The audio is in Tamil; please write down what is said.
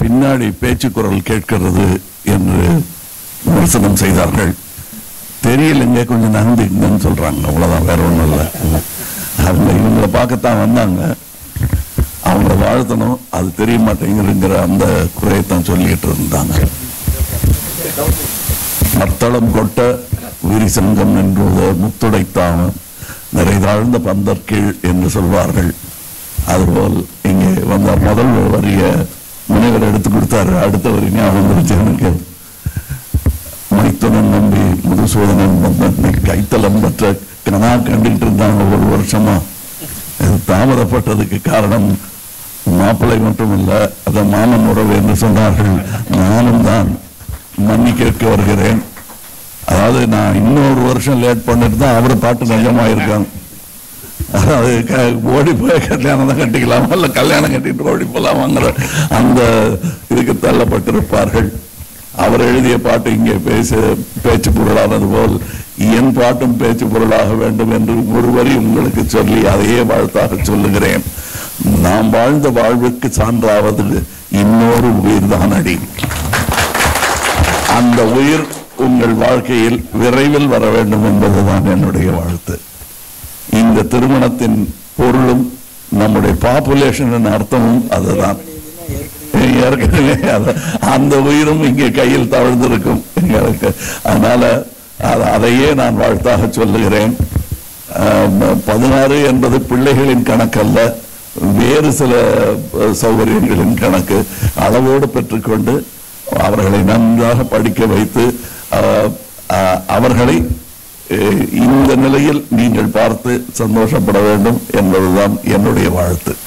பின்னாடி பேச்சு குரல் கேட்கிறது என்று விமர்சனம் செய்தார்கள் தெரியலைங்க கொஞ்சம் நகர்ந்துக்குங்கன்னு சொல்றாங்க அவ்வளவுதான் வேற ஒண்ணும் இல்லை அவங்க இவங்களை பார்க்கத்தான் வந்தாங்க அவங்கள வாழ்த்தணும் அது தெரிய மாட்டேங்குதுங்கிற அந்த குறையத்தான் சொல்லிட்டு இருந்தாங்க மத்தளம் கொட்ட உயிரி சங்கம் என்பது முத்துடைத்தாம நிறைதாழ்ந்த பந்தற்கீழ் என்று சொல்வார்கள் அதுபோல் இங்கே வந்த முதல் வரிய முனைவர் எடுத்து கொடுத்தாரு அடுத்த வரி ஞாபகம் வந்துருச்சு எனக்கு மைத்துனன் நம்பி முதுசூதனன் வந்தன் கைத்தலம் பெற்ற கனா கண்டுகிட்டு இருந்தாங்க ஒரு வருஷமா இது தாமதப்பட்டதுக்கு காரணம் மாப்பிள்ளை மட்டும் இல்ல அத மாமன் உறவு என்று சொன்னார்கள் நானும் தான் மன்னி கேட்க வருகிறேன் அதாவது நான் இன்னொரு வருஷம் லேட் பண்ணிட்டு தான் அவர் பாட்டு நிஜமாயிருக்காங்க அதாவது க- ஓடி போய் கல்யாணம் தான் கட்டிக்கலாம் இல்ல கல்யாணம் கட்டிட்டு ஓடி போலாமாங்கிற அந்த இதுக்கு தள்ளப்பட்டிருப்பார்கள் அவர் எழுதிய பாட்டு இங்கே பேச பேச்சு பொருளானது போல் என் பாட்டும் பேச்சு பொருளாக வேண்டும் என்று ஒரு வரி உங்களுக்கு சொல்லி அதையே வாழ்த்தாக சொல்லுகிறேன் நாம் வாழ்ந்த வாழ்வுக்கு சான்றாவது இன்னொரு உயிர்தான் அடி அந்த உயிர் உங்கள் வாழ்க்கையில் விரைவில் வர வேண்டும் என்பதுதான் என்னுடைய வாழ்த்து இந்த திருமணத்தின் பொருளும் நம்முடைய பாப்புலேஷன் அர்த்தமும் அதுதான் ஏற்கனவே அத- அந்த உயிரும் இங்கே கையில் தவழ்ந்திருக்கும் எங்களுக்கு அதனால அத- அதையே நான் வாழ்த்தாக சொல்லுகிறேன் ஆம், பதினாறு என்பது பிள்ளைகளின் கணக்கல்ல வேறு சில அஹ், சௌகரியங்களின் கணக்கு அளவோடு பெற்றுக்கொண்டு அவர்களை நன்றாக படிக்க வைத்து அஹ், அஹ், அவர்களை அஹ், இந்த நிலையில் நீங்கள் பார்த்து சந்தோஷப்பட வேண்டும் என்பதுதான் என்னுடைய வாழ்த்து